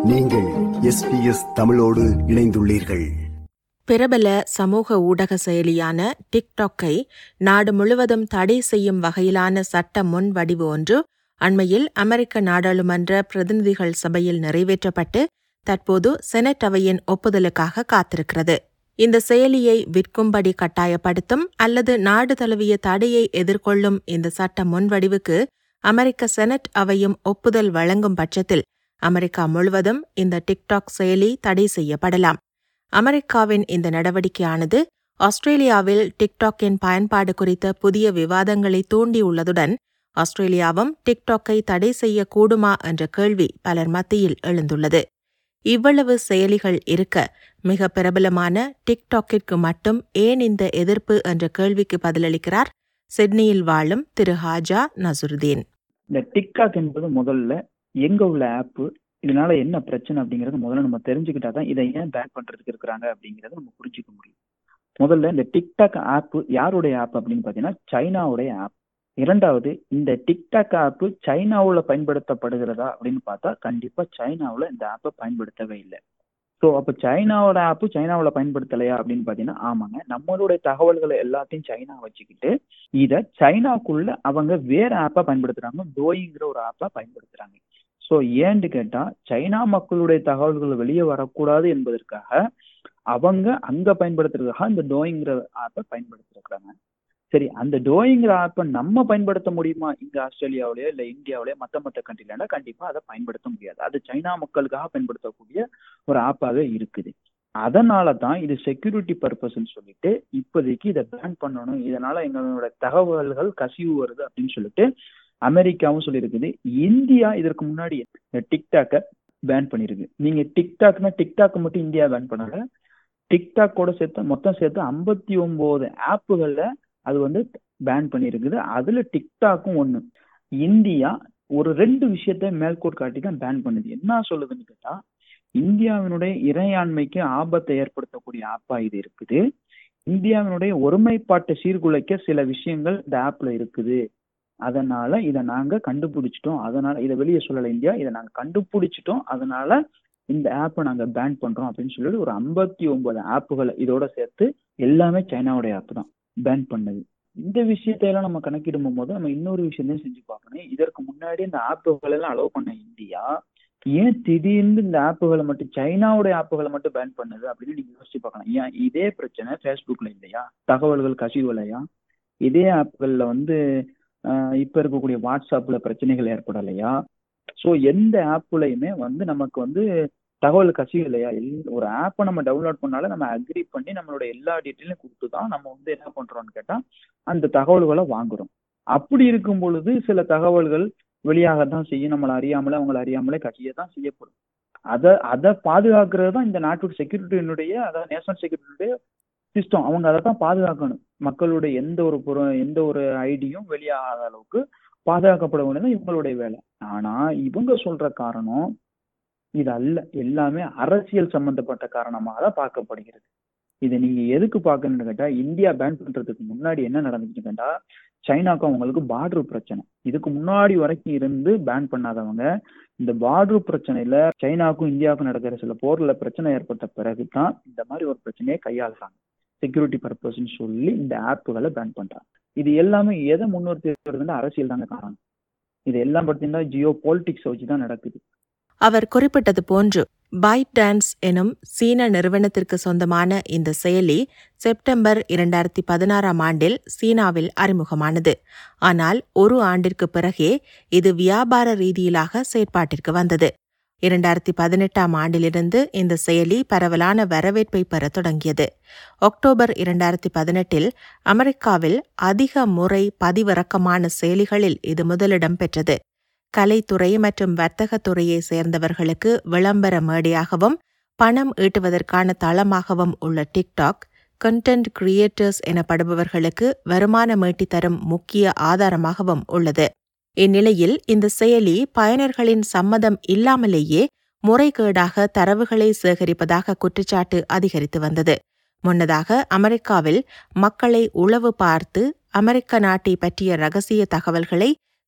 நீங்கள் எஸ்பிஎஸ் தமிழோடு இணைந்துள்ளீர்கள் பிரபல சமூக ஊடக செயலியான டிக்டாக்கை நாடு முழுவதும் தடை செய்யும் வகையிலான சட்ட முன்வடிவு ஒன்று அண்மையில் அமெரிக்க நாடாளுமன்ற பிரதிநிதிகள் சபையில் நிறைவேற்றப்பட்டு தற்போது செனட் அவையின் ஒப்புதலுக்காக காத்திருக்கிறது இந்த செயலியை விற்கும்படி கட்டாயப்படுத்தும் அல்லது நாடு தழுவிய தடையை எதிர்கொள்ளும் இந்த சட்ட முன்வடிவுக்கு அமெரிக்க செனட் அவையும் ஒப்புதல் வழங்கும் பட்சத்தில் அமெரிக்கா முழுவதும் இந்த டிக்டாக் செயலி தடை செய்யப்படலாம் அமெரிக்காவின் இந்த நடவடிக்கையானது ஆஸ்திரேலியாவில் டிக்டாக்கின் பயன்பாடு குறித்த புதிய விவாதங்களை தூண்டியுள்ளதுடன் ஆஸ்திரேலியாவும் டிக்டாக்கை தடை செய்யக்கூடுமா என்ற கேள்வி பலர் மத்தியில் எழுந்துள்ளது இவ்வளவு செயலிகள் இருக்க மிக பிரபலமான டிக்டாக்கிற்கு மட்டும் ஏன் இந்த எதிர்ப்பு என்ற கேள்விக்கு பதிலளிக்கிறார் சிட்னியில் வாழும் திரு ஹாஜா நசுருதீன் இந்த டிக்டாக் என்பது முதல்ல எங்க உள்ள ஆப்பு இதனால என்ன பிரச்சனை அப்படிங்கறது முதல்ல நம்ம தெரிஞ்சுக்கிட்டா தான் இதை ஏன் பேன் பண்றதுக்கு இருக்கிறாங்க அப்படிங்கறத நம்ம புரிஞ்சுக்க முடியும் முதல்ல இந்த டிக்டாக் ஆப் யாருடைய ஆப் அப்படின்னு பாத்தீங்கன்னா சைனாவுடைய ஆப் இரண்டாவது இந்த டிக்டாக் ஆப் சைனாவுல பயன்படுத்தப்படுகிறதா அப்படின்னு பார்த்தா கண்டிப்பா சைனாவுல இந்த ஆப்பை பயன்படுத்தவே இல்லை ஸோ அப்போ சைனாவோட ஆப்பு சைனாவில் பயன்படுத்தலையா அப்படின்னு பார்த்தீங்கன்னா ஆமாங்க நம்மளுடைய தகவல்களை எல்லாத்தையும் சைனா வச்சுக்கிட்டு இதை சைனாக்குள்ள அவங்க வேற ஆப்பை பயன்படுத்துறாங்க டோயிங்கிற ஒரு ஆப்பை பயன்படுத்துறாங்க ஸோ ஏன்னு கேட்டா சைனா மக்களுடைய தகவல்கள் வெளியே வரக்கூடாது என்பதற்காக அவங்க அங்க பயன்படுத்துறதுக்காக இந்த டோயிங்கிற ஆப்பை பயன்படுத்திருக்கிறாங்க சரி அந்த டோயிங்கிற ஆப்பை நம்ம பயன்படுத்த முடியுமா இங்க ஆஸ்திரேலியாவிலேயோ இல்லை இந்தியாவிலேயோ மற்ற மற்ற கண்ட்ரிலன்னா கண்டிப்பா அதை பயன்படுத்த முடியாது அது சைனா மக்களுக்காக பயன்படுத்தக்கூடிய ஒரு ஆப்பாவே இருக்குது அதனால தான் இது செக்யூரிட்டி பர்பஸ்ன்னு சொல்லிட்டு இப்போதைக்கு இதை பேன் பண்ணணும் இதனால எங்களோட தகவல்கள் கசிவு வருது அப்படின்னு சொல்லிட்டு அமெரிக்காவும் சொல்லியிருக்குது இந்தியா இதற்கு முன்னாடி டிக்டாக்கை பேன் பண்ணிருக்கு நீங்க டிக்டாக்னா டிக்டாக் மட்டும் இந்தியா பேன் பண்ணல டிக்டாக்கோட சேர்த்து மொத்தம் சேர்த்து ஐம்பத்தி ஒன்பது ஆப்புகள்ல அது வந்து பேன் பண்ணியிருக்குது அதுல டிக்டாக்கும் ஒண்ணு இந்தியா ஒரு ரெண்டு விஷயத்த மேல்கோட் காட்டி தான் பேன் பண்ணுது என்ன சொல்லுதுன்னு கேட்டா இந்தியாவினுடைய இறையாண்மைக்கு ஆபத்தை ஏற்படுத்தக்கூடிய ஆப்பா இது இருக்குது இந்தியாவினுடைய ஒருமைப்பாட்டை சீர்குலைக்க சில விஷயங்கள் இந்த ஆப்ல இருக்குது அதனால இதை நாங்க கண்டுபிடிச்சிட்டோம் அதனால இதை வெளியே சொல்லலை இந்தியா இதை நாங்க கண்டுபிடிச்சிட்டோம் அதனால இந்த ஆப்பை நாங்க பேன் பண்றோம் அப்படின்னு சொல்லிட்டு ஒரு ஐம்பத்தி ஒன்பது ஆப்புகளை இதோட சேர்த்து எல்லாமே சைனாவுடைய ஆப் தான் பேன் பண்ணது இந்த விஷயத்தையெல்லாம் நம்ம கணக்கிடும் போது நம்ம இன்னொரு விஷயத்தையும் செஞ்சு பார்க்கணும் இதற்கு முன்னாடி இந்த ஆப்புகள் எல்லாம் அலோவ் பண்ண இந்தியா ஏன் திடீர்னு இந்த ஆப்புகளை மட்டும் சைனாவுடைய ஆப்புகளை மட்டும் பேன் பண்ணுது அப்படின்னு நீங்க யோசிச்சு பார்க்கலாம் ஏன் இதே பிரச்சனை ஃபேஸ்புக்ல இல்லையா தகவல்கள் கசிவுலையா இதே ஆப்புகள்ல வந்து இப்ப இருக்கக்கூடிய வாட்ஸ்அப்ல பிரச்சனைகள் ஏற்படலையா ஸோ எந்த ஆப்புலையுமே வந்து நமக்கு வந்து தகவல் கசிவு இல்லையா ஒரு ஆப்பை நம்ம டவுன்லோட் பண்ணாலும் நம்ம அக்ரி பண்ணி நம்மளோட எல்லா டீட்டெயிலும் கொடுத்து தான் நம்ம வந்து என்ன பண்றோம்னு கேட்டா அந்த தகவல்களை வாங்குறோம் அப்படி இருக்கும் பொழுது சில தகவல்கள் வெளியாக தான் செய்யும் நம்மளை அறியாமலே அவங்களை அறியாமலே கசிய தான் செய்யப்படும் அதை அதை பாதுகாக்கிறது தான் இந்த நாட்டோட செக்யூரிட்டியினுடைய அதாவது நேஷனல் செக்யூரிட்டியுடைய சிஸ்டம் அவங்க அதை தான் பாதுகாக்கணும் மக்களுடைய எந்த ஒரு புற எந்த ஒரு ஐடியும் வெளியாகாத அளவுக்கு பாதுகாக்கப்பட வேண்டியது இவங்களுடைய வேலை ஆனா இவங்க சொல்ற காரணம் இது அல்ல எல்லாமே அரசியல் சம்பந்தப்பட்ட காரணமாக தான் பார்க்கப்படுகிறது இதை நீங்க எதுக்கு பார்க்கணும்னு கேட்டா இந்தியா பேன் பண்றதுக்கு முன்னாடி என்ன நடந்துச்சுன்னு கேட்டா சைனாக்கும் அவங்களுக்கு பார்டர் பிரச்சனை இதுக்கு முன்னாடி வரைக்கும் இருந்து பேன் பண்ணாதவங்க இந்த பார்டர் பிரச்சனையில சைனாக்கும் இந்தியாவுக்கும் நடக்கிற சில போர்ல பிரச்சனை ஏற்பட்ட பிறகு தான் இந்த மாதிரி ஒரு பிரச்சனையை கையாளுறாங்க செக்யூரிட்டி பர்பஸ்ன்னு சொல்லி இந்த ஆப்புகளை பேன் பண்றாங்க இது எல்லாமே எதை முன்னிறுத்தி வருதுன்னா அரசியல் தாங்க காரணம் இது எல்லாம் பார்த்தீங்கன்னா ஜியோ பாலிட்டிக்ஸ் வச்சு தான் நடக்குது அவர் குறிப்பிட்டது போன்று பைட் டான்ஸ் எனும் சீன நிறுவனத்திற்கு சொந்தமான இந்த செயலி செப்டம்பர் இரண்டாயிரத்தி பதினாறாம் ஆண்டில் சீனாவில் அறிமுகமானது ஆனால் ஒரு ஆண்டிற்கு பிறகே இது வியாபார ரீதியிலாக செயற்பாட்டிற்கு வந்தது இரண்டாயிரத்தி பதினெட்டாம் ஆண்டிலிருந்து இந்த செயலி பரவலான வரவேற்பை பெற தொடங்கியது அக்டோபர் இரண்டாயிரத்தி பதினெட்டில் அமெரிக்காவில் அதிக முறை பதிவிறக்கமான செயலிகளில் இது முதலிடம் பெற்றது கலைத்துறை மற்றும் வர்த்தகத்துறையை சேர்ந்தவர்களுக்கு விளம்பர மேடையாகவும் பணம் ஈட்டுவதற்கான தளமாகவும் உள்ள டிக்டாக் கண்டென்ட் கிரியேட்டர்ஸ் எனப்படுபவர்களுக்கு வருமானம் ஈட்டித் தரும் முக்கிய ஆதாரமாகவும் உள்ளது இந்நிலையில் இந்த செயலி பயனர்களின் சம்மதம் இல்லாமலேயே முறைகேடாக தரவுகளை சேகரிப்பதாக குற்றச்சாட்டு அதிகரித்து வந்தது முன்னதாக அமெரிக்காவில் மக்களை உளவு பார்த்து அமெரிக்க நாட்டை பற்றிய ரகசிய தகவல்களை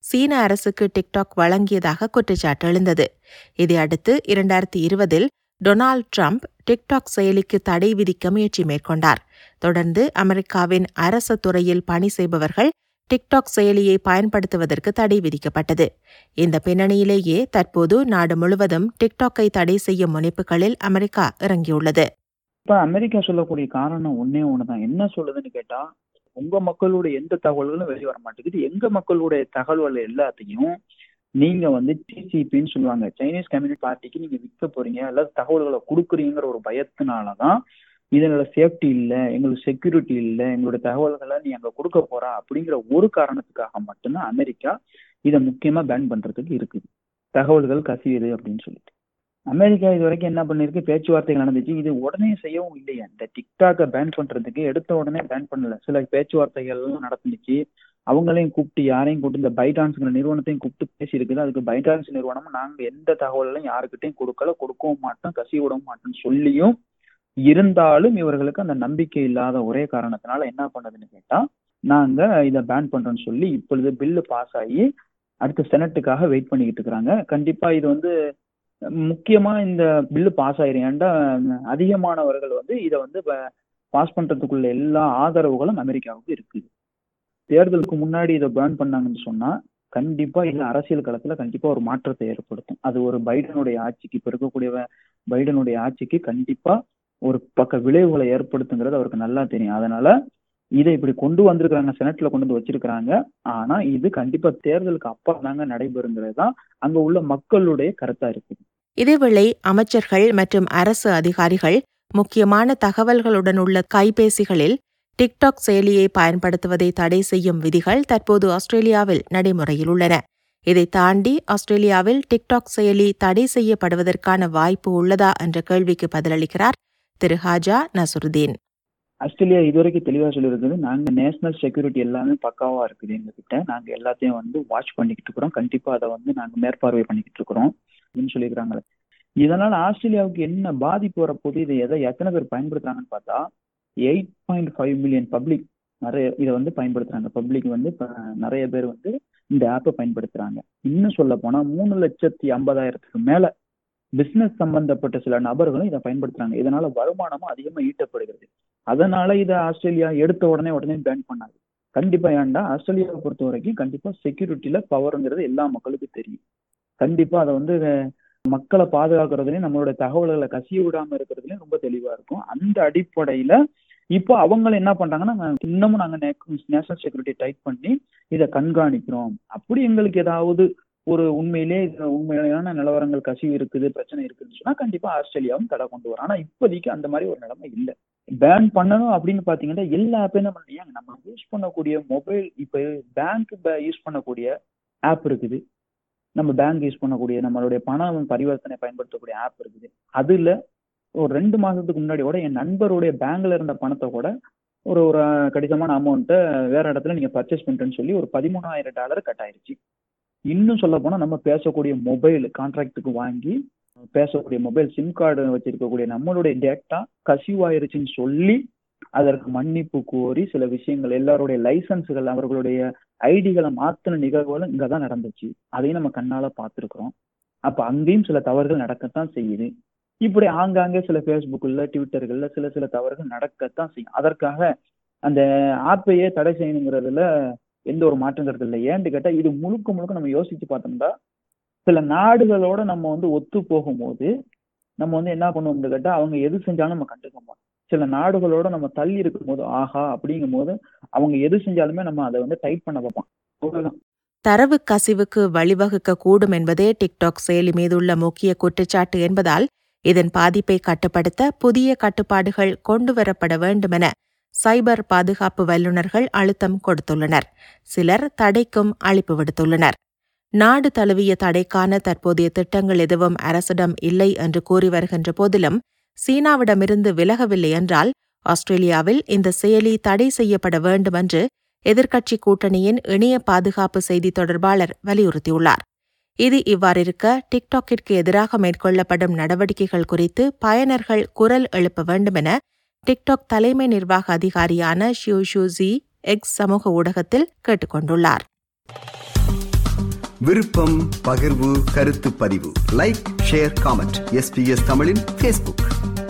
சீன அரசுக்கு டிக்டாக் வழங்கியதாக குற்றச்சாட்டு எழுந்தது இதையடுத்து இரண்டாயிரத்தி இருபதில் டொனால்ட் ட்ரம்ப் டிக்டாக் செயலிக்கு தடை விதிக்க முயற்சி மேற்கொண்டார் தொடர்ந்து அமெரிக்காவின் அரசு துறையில் பணி செய்பவர்கள் டிக்டாக் செயலியை பயன்படுத்துவதற்கு தடை விதிக்கப்பட்டது இந்த பின்னணியிலேயே தற்போது நாடு முழுவதும் டிக்டாக்கை தடை செய்யும் முனைப்புகளில் அமெரிக்கா இறங்கியுள்ளது இப்ப அமெரிக்கா சொல்லக்கூடிய காரணம் ஒன்னே ஒண்ணுதான் என்ன சொல்லுதுன்னு கேட்டா உங்க மக்களுடைய எந்த தகவல்களும் வெளியே வர மாட்டேங்குது எங்க மக்களுடைய தகவல்கள் எல்லாத்தையும் நீங்க வந்து டிசிபின்னு சொல்லுவாங்க சைனீஸ் கம்யூனிஸ்ட் பார்ட்டிக்கு நீங்க விற்க போறீங்க அல்லது தகவல்களை கொடுக்குறீங்கிற ஒரு பயத்தினாலதான் இதனோட சேஃப்டி இல்லை எங்களுக்கு செக்யூரிட்டி இல்லை எங்களுடைய தகவல்களை நீ அங்க கொடுக்க போறா அப்படிங்கிற ஒரு காரணத்துக்காக மட்டும்தான் அமெரிக்கா இதை முக்கியமா பேன் பண்றதுக்கு இருக்குது தகவல்கள் கசியுது அப்படின்னு சொல்லிட்டு அமெரிக்கா இது வரைக்கும் என்ன பண்ணிருக்கு பேச்சுவார்த்தைகள் நடந்துச்சு இது உடனே செய்யவும் இல்லையா இந்த டிக்டாக்கை பேன் பண்றதுக்கு எடுத்த உடனே பேன் பண்ணல சில பேச்சுவார்த்தைகள் எல்லாம் நடந்துச்சு அவங்களையும் கூப்பிட்டு யாரையும் கூப்பிட்டு இந்த பைடான்ஸ்ங்கிற நிறுவனத்தையும் கூப்பிட்டு பேசியிருக்குது அதுக்கு பைடான்ஸ் நிறுவனமும் நாங்க எந்த தகவலையும் யாருக்கிட்டையும் கொடுக்கல கொடுக்கவும் மாட்டோம் கசி விடவும் மாட்டோம்னு சொல்லியும் இருந்தாலும் இவர்களுக்கு அந்த நம்பிக்கை இல்லாத ஒரே காரணத்தினால என்ன பண்ணதுன்னு கேட்டா நாங்க இதை பேன் பண்றோம்னு சொல்லி இப்பொழுது பில்லு பாஸ் ஆகி அடுத்த செனட்டுக்காக வெயிட் பண்ணிக்கிட்டு இருக்கிறாங்க கண்டிப்பா இது வந்து முக்கியமா இந்த பில்லு பாஸ் ஆயிரும் ஏன்டா அதிகமானவர்கள் வந்து இதை வந்து பாஸ் பண்றதுக்குள்ள எல்லா ஆதரவுகளும் அமெரிக்காவுக்கு இருக்குது தேர்தலுக்கு முன்னாடி இதை பேர்ன் பண்ணாங்கன்னு சொன்னா கண்டிப்பா இது அரசியல் களத்துல கண்டிப்பா ஒரு மாற்றத்தை ஏற்படுத்தும் அது ஒரு பைடனுடைய ஆட்சிக்கு இப்ப இருக்கக்கூடிய பைடனுடைய ஆட்சிக்கு கண்டிப்பா ஒரு பக்க விளைவுகளை ஏற்படுத்துங்கிறது அவருக்கு நல்லா தெரியும் அதனால இதை இப்படி கொண்டு வந்திருக்காங்க செனட்ல கொண்டு வந்து வச்சிருக்கிறாங்க ஆனா இது கண்டிப்பா தேர்தலுக்கு அப்புறம் தாங்க நடைபெறுங்கிறது தான் அங்க உள்ள மக்களுடைய கருத்தா இருக்குது இதேவேளை அமைச்சர்கள் மற்றும் அரசு அதிகாரிகள் முக்கியமான தகவல்களுடன் உள்ள கைபேசிகளில் டிக்டாக் செயலியை பயன்படுத்துவதை தடை செய்யும் விதிகள் தற்போது ஆஸ்திரேலியாவில் நடைமுறையில் உள்ளன இதை தாண்டி ஆஸ்திரேலியாவில் டிக்டாக் செயலி தடை செய்யப்படுவதற்கான வாய்ப்பு உள்ளதா என்ற கேள்விக்கு பதிலளிக்கிறார் திரு ஹாஜா நசுருதீன் ஆஸ்திரேலியா இதுவரைக்கும் தெளிவா சொல்லியிருக்குது நாங்க நேஷனல் செக்யூரிட்டி எல்லாமே பக்காவா இருக்குது எங்க கிட்ட நாங்க எல்லாத்தையும் வந்து வாட்ச் பண்ணிக்கிட்டு இருக்கிறோம் கண்டிப்பா அதை வந்து நாங்க மேற்பார்வை பண்ணிக்கிட்டு இருக்கிறோம் அப்படின்னு சொல்லியிருக்காங்க இதனால ஆஸ்திரேலியாவுக்கு என்ன பாதிப்பு வரப்போது இதை எதை எத்தனை பேர் பயன்படுத்துறாங்கன்னு பார்த்தா eight point five million public நிறைய இதை வந்து பயன்படுத்துறாங்க பப்ளிக் வந்து நிறைய பேர் வந்து இந்த ஆப்பை பயன்படுத்துறாங்க இன்னும் சொல்ல போனா மூணு லட்சத்தி ஐம்பதாயிரத்துக்கு மேல பிசினஸ் சம்பந்தப்பட்ட சில நபர்களும் இதை பயன்படுத்துறாங்க இதனால வருமானமும் அதிகமா ஈட்டப்படுகிறது அதனால இதை ஆஸ்திரேலியா எடுத்த உடனே உடனே பேன் பண்ணாது கண்டிப்பா ஏன்டா ஆஸ்திரேலியாவை பொறுத்த வரைக்கும் கண்டிப்பா செக்யூரிட்டியில பவர்ங்கிறது எல்லா மக்களுக்கும் தெரியும் கண்டிப்பா அதை வந்து மக்களை பாதுகாக்கிறதுலயும் நம்மளோட தகவல்களை கசிய விடாம இருக்கிறதுலயும் ரொம்ப தெளிவா இருக்கும் அந்த அடிப்படையில இப்போ அவங்க என்ன பண்றாங்கன்னா இன்னமும் நாங்க நேஷனல் செக்யூரிட்டி டைட் பண்ணி இதை கண்காணிக்கிறோம் அப்படி எங்களுக்கு ஏதாவது ஒரு உண்மையிலே உண்மையான நிலவரங்கள் கசிவு இருக்குது பிரச்சனை இருக்குதுன்னு சொன்னா கண்டிப்பா ஆஸ்திரேலியாவும் தடை கொண்டு வரும் ஆனா இப்போதைக்கு அந்த மாதிரி ஒரு நிலைமை இல்லை பேன் பண்ணணும் அப்படின்னு பாத்தீங்கன்னா எல்லா ஆப்பையும் என்ன பண்ணீங்க நம்ம யூஸ் பண்ணக்கூடிய மொபைல் இப்ப பேங்க் யூஸ் பண்ணக்கூடிய ஆப் இருக்குது நம்ம பேங்க் யூஸ் பண்ணக்கூடிய நம்மளுடைய பணம் பரிவர்த்தனை பயன்படுத்தக்கூடிய ஆப் இருக்குது அதுல ஒரு ரெண்டு மாசத்துக்கு முன்னாடி கூட என் நண்பருடைய பேங்க்ல இருந்த பணத்தை கூட ஒரு ஒரு கடிதமான அமௌண்ட்டை வேற இடத்துல நீங்க பர்ச்சேஸ் பண்றேன்னு சொல்லி ஒரு பதிமூணாயிரம் டாலர் கட் ஆயிருச்சு இன்னும் சொல்ல போனா நம்ம பேசக்கூடிய மொபைல் கான்ட்ராக்டுக்கு வாங்கி பேசக்கூடிய மொபைல் சிம் கார்டு வச்சிருக்கக்கூடிய நம்மளுடைய டேட்டா கசிவாயிருச்சுன்னு சொல்லி அதற்கு மன்னிப்பு கோரி சில விஷயங்கள் எல்லாருடைய லைசன்ஸுகள் அவர்களுடைய ஐடிகளை மாத்தின நிகழ்வுகளும் இங்க தான் நடந்துச்சு அதையும் நம்ம கண்ணால பார்த்துருக்குறோம் அப்ப அங்கேயும் சில தவறுகள் நடக்கத்தான் செய்யுது இப்படி ஆங்காங்கே சில ஃபேஸ்புக்கில் ட்விட்டர்கள்ல சில சில தவறுகள் நடக்கத்தான் செய்யும் அதற்காக அந்த ஆப்பையே தடை செய்யணுங்கிறதுல எந்த ஒரு மாற்றங்கிறது இல்லை ஏன்னு கேட்டா இது முழுக்க முழுக்க நம்ம யோசிச்சு பார்த்தோம்னா சில நாடுகளோட நம்ம வந்து ஒத்து போகும்போது நம்ம வந்து என்ன பண்ணுவோம்னு கேட்டா அவங்க எது செஞ்சாலும் நம்ம கண்டுக்க மாட்டோம் சில நாடுகளோட நம்ம தள்ளி இருக்கும் போது ஆஹா அப்படிங்கும் போது அவங்க எது செஞ்சாலுமே நம்ம அதை வந்து டைட் பண்ண பார்ப்போம் அவ்வளவுதான் தரவு கசிவுக்கு வழிவகுக்க கூடும் என்பதே டிக்டாக் செயலி மீதுள்ள முக்கிய குற்றச்சாட்டு என்பதால் இதன் பாதிப்பை கட்டுப்படுத்த புதிய கட்டுப்பாடுகள் கொண்டுவரப்பட வேண்டுமென சைபர் பாதுகாப்பு வல்லுநர்கள் அழுத்தம் கொடுத்துள்ளனர் சிலர் தடைக்கும் அழைப்பு விடுத்துள்ளனர் நாடு தழுவிய தடைக்கான தற்போதைய திட்டங்கள் எதுவும் அரசிடம் இல்லை என்று கூறி வருகின்ற போதிலும் சீனாவிடமிருந்து விலகவில்லை என்றால் ஆஸ்திரேலியாவில் இந்த செயலி தடை செய்யப்பட வேண்டும் என்று எதிர்க்கட்சி கூட்டணியின் இணைய பாதுகாப்பு செய்தி தொடர்பாளர் வலியுறுத்தியுள்ளார் இது இவ்வாறிருக்க டிக்டாக்கிற்கு எதிராக மேற்கொள்ளப்படும் நடவடிக்கைகள் குறித்து பயனர்கள் குரல் எழுப்ப வேண்டுமென டிக்டாக் தலைமை நிர்வாக அதிகாரியான ஷியூ ஷூ ஜி எக்ஸ் சமூக ஊடகத்தில் கேட்டுக்கொண்டுள்ளார் விருப்பம் பகிர்வு கருத்து பதிவு லைக் ஷேர் காமெண்ட் எஸ்பிஎஸ் தமிழின் ஃபேஸ்புக்